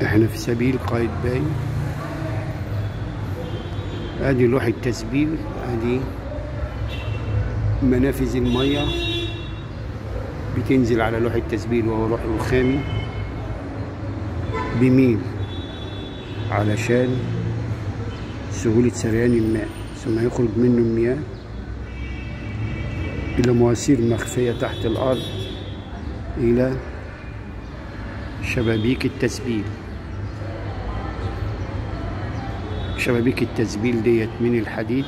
احنا في سبيل قايتباي ادي لوح التسبيل ادي منافذ المية بتنزل على لوح التسبيل وهو لوح رخامي بميل علشان سهولة سريان الماء ثم يخرج منه المياه إلى مواسير مخفية تحت الأرض إلى شبابيك التسبيل شبابيك التسبيل ديت من الحديد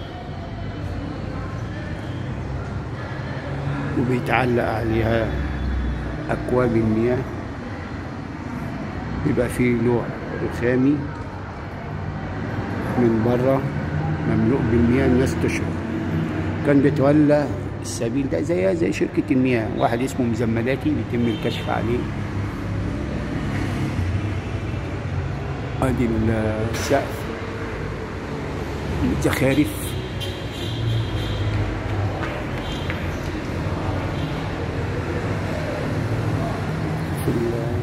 وبيتعلق عليها أكواب المياه بيبقى فيه لوح رخامي من بره مملوء بالمياه الناس تشرب كان بيتولى السبيل ده زيها زي شركة المياه واحد اسمه مزملاتي بيتم الكشف عليه ادي السقف الزخارف في ال-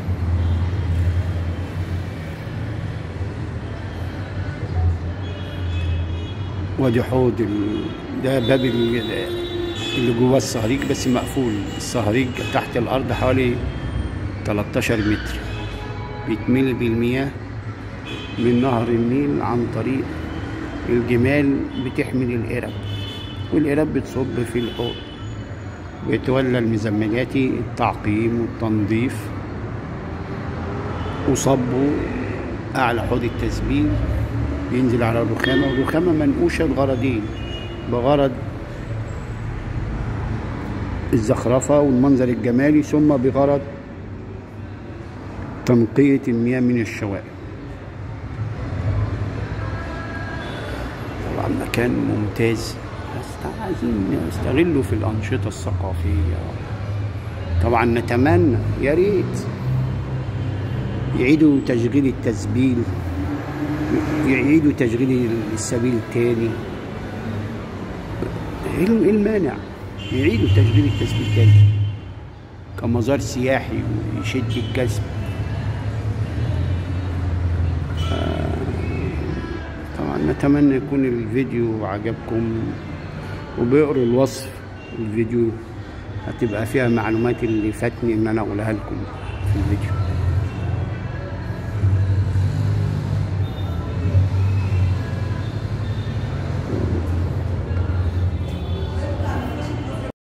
وادي حوض ال... ده باب ال- اللي جواه الصهريج بس مقفول الصهريج تحت الارض حوالي 13 متر بيتملي بالمياه من نهر النيل عن طريق الجمال بتحمل القرب والقرب بتصب في الحوض بيتولى المزمجاتي التعقيم والتنظيف وصبه أعلى حوض التسبيل ينزل على الرخامة والرخامة منقوشة لغرضين بغرض الزخرفة والمنظر الجمالي ثم بغرض تنقية المياه من الشوائب طبعا مكان ممتاز بس عايزين نستغله في الأنشطة الثقافية طبعا نتمنى يا ريت يعيدوا تشغيل التسبيل يعيدوا تشغيل السبيل تاني ايه المانع يعيدوا تشغيل التسبيل تاني كمزار سياحي ويشد الجذب طبعا نتمنى يكون الفيديو عجبكم وبيقروا الوصف الفيديو هتبقى فيها معلومات اللي فاتني ان انا اقولها لكم في الفيديو